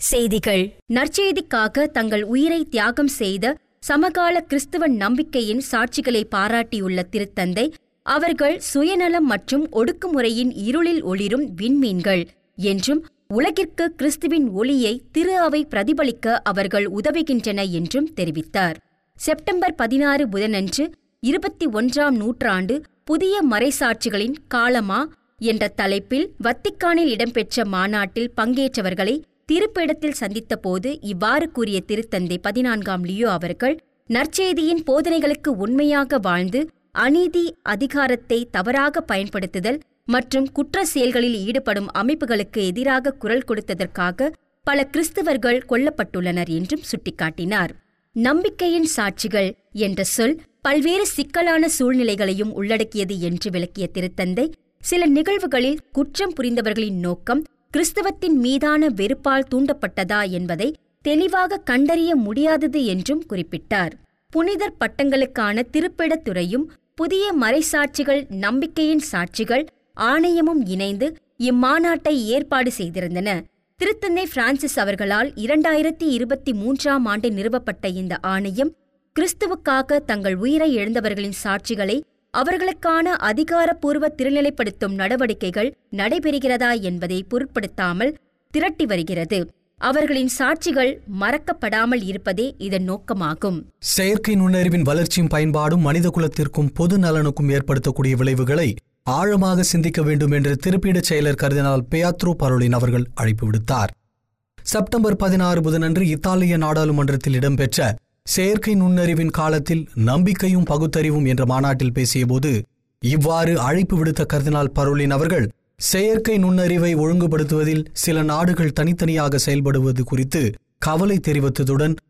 செய்திகள் நற்செய்திக்காக தங்கள் உயிரை தியாகம் செய்த சமகால கிறிஸ்துவ நம்பிக்கையின் சாட்சிகளை பாராட்டியுள்ள திருத்தந்தை அவர்கள் சுயநலம் மற்றும் ஒடுக்குமுறையின் இருளில் ஒளிரும் விண்மீன்கள் என்றும் உலகிற்கு கிறிஸ்துவின் ஒளியை திரு அவை பிரதிபலிக்க அவர்கள் உதவுகின்றன என்றும் தெரிவித்தார் செப்டம்பர் பதினாறு புதனன்று இருபத்தி ஒன்றாம் நூற்றாண்டு புதிய மறைசாட்சிகளின் காலமா என்ற தலைப்பில் வத்திக்கானில் இடம்பெற்ற மாநாட்டில் பங்கேற்றவர்களை திருப்பிடத்தில் சந்தித்தபோது இவ்வாறு கூறிய திருத்தந்தை பதினான்காம் லியோ அவர்கள் நற்செய்தியின் போதனைகளுக்கு உண்மையாக வாழ்ந்து அநீதி அதிகாரத்தை தவறாக பயன்படுத்துதல் மற்றும் குற்ற செயல்களில் ஈடுபடும் அமைப்புகளுக்கு எதிராக குரல் கொடுத்ததற்காக பல கிறிஸ்தவர்கள் கொல்லப்பட்டுள்ளனர் என்றும் சுட்டிக்காட்டினார் நம்பிக்கையின் சாட்சிகள் என்ற சொல் பல்வேறு சிக்கலான சூழ்நிலைகளையும் உள்ளடக்கியது என்று விளக்கிய திருத்தந்தை சில நிகழ்வுகளில் குற்றம் புரிந்தவர்களின் நோக்கம் கிறிஸ்தவத்தின் மீதான வெறுப்பால் தூண்டப்பட்டதா என்பதை தெளிவாக கண்டறிய முடியாதது என்றும் குறிப்பிட்டார் புனிதர் பட்டங்களுக்கான திருப்பிடத் துறையும் புதிய மறைசாட்சிகள் நம்பிக்கையின் சாட்சிகள் ஆணையமும் இணைந்து இம்மாநாட்டை ஏற்பாடு செய்திருந்தன திருத்தந்தை பிரான்சிஸ் அவர்களால் இரண்டாயிரத்தி இருபத்தி மூன்றாம் ஆண்டு நிறுவப்பட்ட இந்த ஆணையம் கிறிஸ்துவுக்காக தங்கள் உயிரை இழந்தவர்களின் சாட்சிகளை அவர்களுக்கான அதிகாரப்பூர்வ திருநிலைப்படுத்தும் நடவடிக்கைகள் நடைபெறுகிறதா என்பதை பொருட்படுத்தாமல் திரட்டி வருகிறது அவர்களின் சாட்சிகள் மறக்கப்படாமல் இருப்பதே இதன் நோக்கமாகும் செயற்கை நுண்ணறிவின் வளர்ச்சியும் பயன்பாடும் மனித குலத்திற்கும் பொது நலனுக்கும் ஏற்படுத்தக்கூடிய விளைவுகளை ஆழமாக சிந்திக்க வேண்டும் என்று திருப்பீடச் செயலர் கருதினால் பெயாத்ரோ பரோலின் அவர்கள் அழைப்பு விடுத்தார் செப்டம்பர் பதினாறு புதனன்று இத்தாலிய நாடாளுமன்றத்தில் இடம்பெற்ற செயற்கை நுண்ணறிவின் காலத்தில் நம்பிக்கையும் பகுத்தறிவும் என்ற மாநாட்டில் பேசியபோது இவ்வாறு அழைப்பு விடுத்த கர்தினால் பரோலின் அவர்கள் செயற்கை நுண்ணறிவை ஒழுங்குபடுத்துவதில் சில நாடுகள் தனித்தனியாக செயல்படுவது குறித்து கவலை தெரிவித்ததுடன்